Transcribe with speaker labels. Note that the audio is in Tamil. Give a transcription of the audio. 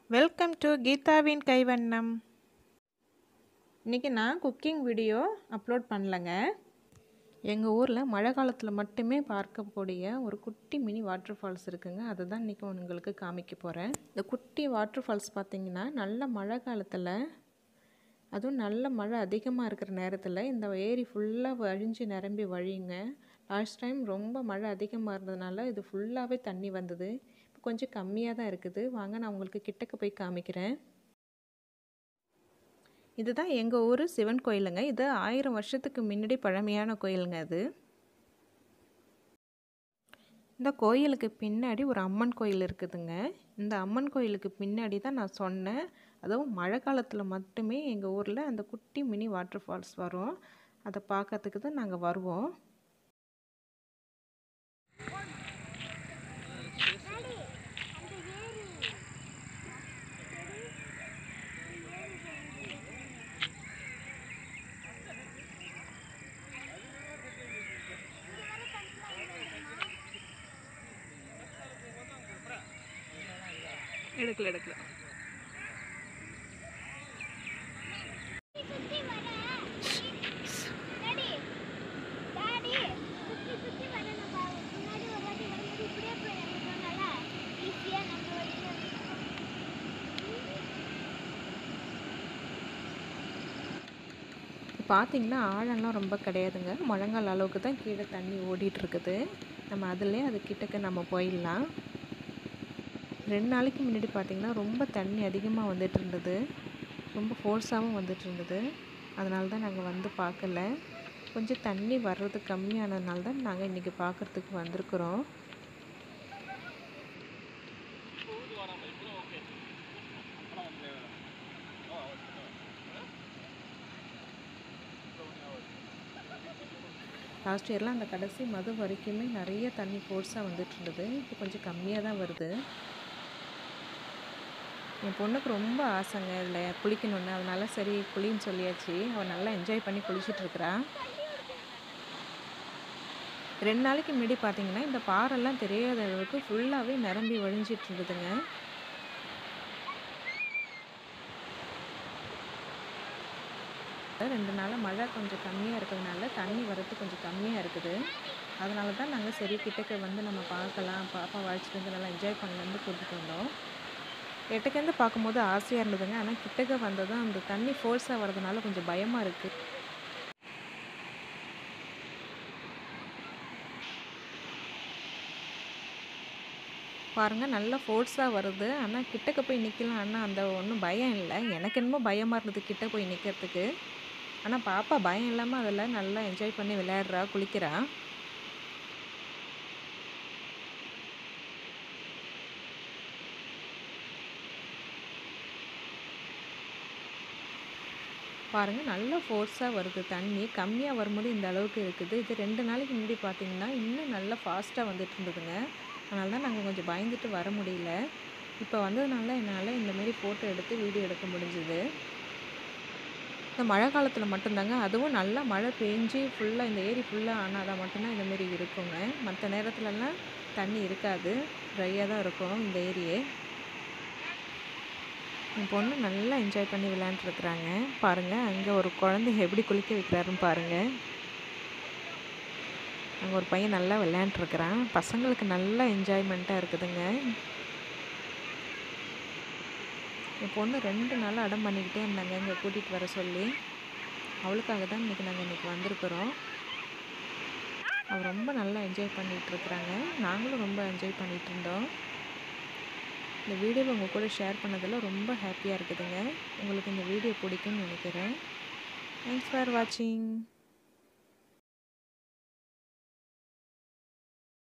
Speaker 1: வெல்கம் டு கீதாவின் கைவண்ணம் இன்றைக்கி நான் குக்கிங் வீடியோ அப்லோட் பண்ணலைங்க எங்கள் ஊரில் மழை காலத்தில் மட்டுமே பார்க்கக்கூடிய ஒரு குட்டி மினி வாட்டர் ஃபால்ஸ் இருக்குங்க அதை தான் இன்றைக்கி உங்களுக்கு காமிக்க போகிறேன் இந்த குட்டி வாட்டர் ஃபால்ஸ் பார்த்திங்கன்னா நல்ல மழை காலத்தில் அதுவும் நல்ல மழை அதிகமாக இருக்கிற நேரத்தில் இந்த ஏரி ஃபுல்லாக வழிஞ்சு நிரம்பி வழியுங்க லாஸ்ட் டைம் ரொம்ப மழை அதிகமாக இருந்ததுனால இது ஃபுல்லாகவே தண்ணி வந்தது இப்போ கொஞ்சம் கம்மியாக தான் இருக்குது வாங்க நான் உங்களுக்கு கிட்டக்க போய் காமிக்கிறேன் இதுதான் எங்கள் ஊர் சிவன் கோயிலுங்க இது ஆயிரம் வருஷத்துக்கு முன்னாடி பழமையான கோயிலுங்க அது இந்த கோயிலுக்கு பின்னாடி ஒரு அம்மன் கோயில் இருக்குதுங்க இந்த அம்மன் கோயிலுக்கு பின்னாடி தான் நான் சொன்னேன் அதுவும் மழை காலத்தில் மட்டுமே எங்கள் ஊரில் அந்த குட்டி மினி வாட்டர் ஃபால்ஸ் வரும் அதை பார்க்கறதுக்கு தான் நாங்கள் வருவோம் எடுக்கல எடுக்கல பார்த்தீங்கன்னா ஆழம்லாம் ரொம்ப கிடையாதுங்க முழங்கால் அளவுக்கு தான் கீழே தண்ணி ஓடிட்டு இருக்குது நம்ம அதிலே அது கிட்டக்க நம்ம போயிடலாம் ரெண்டு நாளைக்கு முன்னாடி பார்த்திங்கன்னா ரொம்ப தண்ணி அதிகமாக வந்துட்டு இருந்தது ரொம்ப ஃபோர்ஸாகவும் வந்துட்டு இருந்தது அதனால தான் நாங்கள் வந்து பார்க்கல கொஞ்சம் தண்ணி வர்றது கம்மியானதுனால தான் நாங்கள் இன்றைக்கி பார்க்குறதுக்கு வந்திருக்குறோம் லாஸ்ட் இயர்லாம் அந்த கடைசி மது வரைக்குமே நிறைய தண்ணி ஃபோர்ஸாக வந்துட்டு இருந்தது இப்போ கொஞ்சம் கம்மியாக தான் வருது என் பொண்ணுக்கு ரொம்ப ஆசைங்க இதில் குளிக்கணுன்னு அதனால சரி குளின்னு சொல்லியாச்சு அவள் நல்லா என்ஜாய் பண்ணி குளிச்சிட்ருக்குறா ரெண்டு நாளைக்கு முன்னாடி பார்த்தீங்கன்னா இந்த பாறைல்லாம் தெரியாத அளவுக்கு ஃபுல்லாகவே நிரம்பி வழிஞ்சிட்டு இருந்ததுங்க ரெண்டு நாளாக மழை கொஞ்சம் கம்மியாக இருக்கிறதுனால தண்ணி வரது கொஞ்சம் கம்மியாக இருக்குது அதனால தான் நாங்கள் சரி கிட்டக்க வந்து நம்ம பார்க்கலாம் பாப்பா வழிச்சிட்டு வந்து நல்லா என்ஜாய் பண்ணலான்னு கூட்டிகிட்டு வந்தோம் எட்டக்கேருந்து பார்க்கும்போது ஆசையாக இருந்ததுங்க ஆனால் கிட்டக்க வந்ததும் அந்த தண்ணி ஃபோர்ஸாக வர்றதுனால கொஞ்சம் பயமாக இருக்குது பாருங்கள் நல்லா ஃபோர்ஸாக வருது ஆனால் கிட்டக்க போய் நிற்கலாம் ஆனால் அந்த ஒன்றும் பயம் இல்லை எனக்கு என்னமோ பயமாக இருந்தது கிட்ட போய் நிற்கிறதுக்கு ஆனால் பாப்பா பயம் இல்லாமல் அதில் நல்லா என்ஜாய் பண்ணி விளையாடுறா குளிக்கிறா பாருங்கள் நல்லா ஃபோர்ஸாக வருது தண்ணி கம்மியாக வரும்போது இந்த அளவுக்கு இருக்குது இது ரெண்டு நாளைக்கு முன்னாடி பார்த்தீங்கன்னா இன்னும் நல்லா ஃபாஸ்ட்டாக வந்துட்டு இருந்ததுங்க அதனால தான் நாங்கள் கொஞ்சம் பயந்துட்டு வர முடியல இப்போ வந்ததுனால என்னால் இந்தமாரி ஃபோட்டோ எடுத்து வீடியோ எடுக்க முடிஞ்சுது இந்த மழை காலத்தில் மட்டும்தாங்க அதுவும் நல்லா மழை பெஞ்சு ஃபுல்லாக இந்த ஏரி ஃபுல்லாக ஆனால் தான் மட்டும்தான் இந்தமாரி இருக்குங்க மற்ற நேரத்துலலாம் தண்ணி இருக்காது ட்ரையாக தான் இருக்கும் இந்த ஏரியே என் பொண்ணு நல்லா என்ஜாய் பண்ணி விளையாண்டுருக்குறாங்க பாருங்கள் அங்கே ஒரு குழந்தை எப்படி குளிக்க வைக்கிறாருன்னு பாருங்கள் அங்கே ஒரு பையன் நல்லா விளையாண்டுருக்குறான் பசங்களுக்கு நல்லா என்ஜாய்மெண்ட்டாக இருக்குதுங்க என் பொண்ணு ரெண்டு நாளாக அடம் பண்ணிக்கிட்டே இருந்தாங்க இங்கே கூட்டிகிட்டு வர சொல்லி அவளுக்காக தான் இன்றைக்கி நாங்கள் இன்றைக்கி வந்திருக்கிறோம் அவள் ரொம்ப நல்லா என்ஜாய் பண்ணிகிட்ருக்குறாங்க நாங்களும் ரொம்ப என்ஜாய் பண்ணிகிட்டு இருந்தோம் இந்த வீடியோவை உங்கள் கூட ஷேர் பண்ணதில் ரொம்ப ஹாப்பியாக இருக்குதுங்க உங்களுக்கு இந்த வீடியோ பிடிக்கும்னு நினைக்கிறேன் தேங்க்ஸ் ஃபார் வாட்சிங்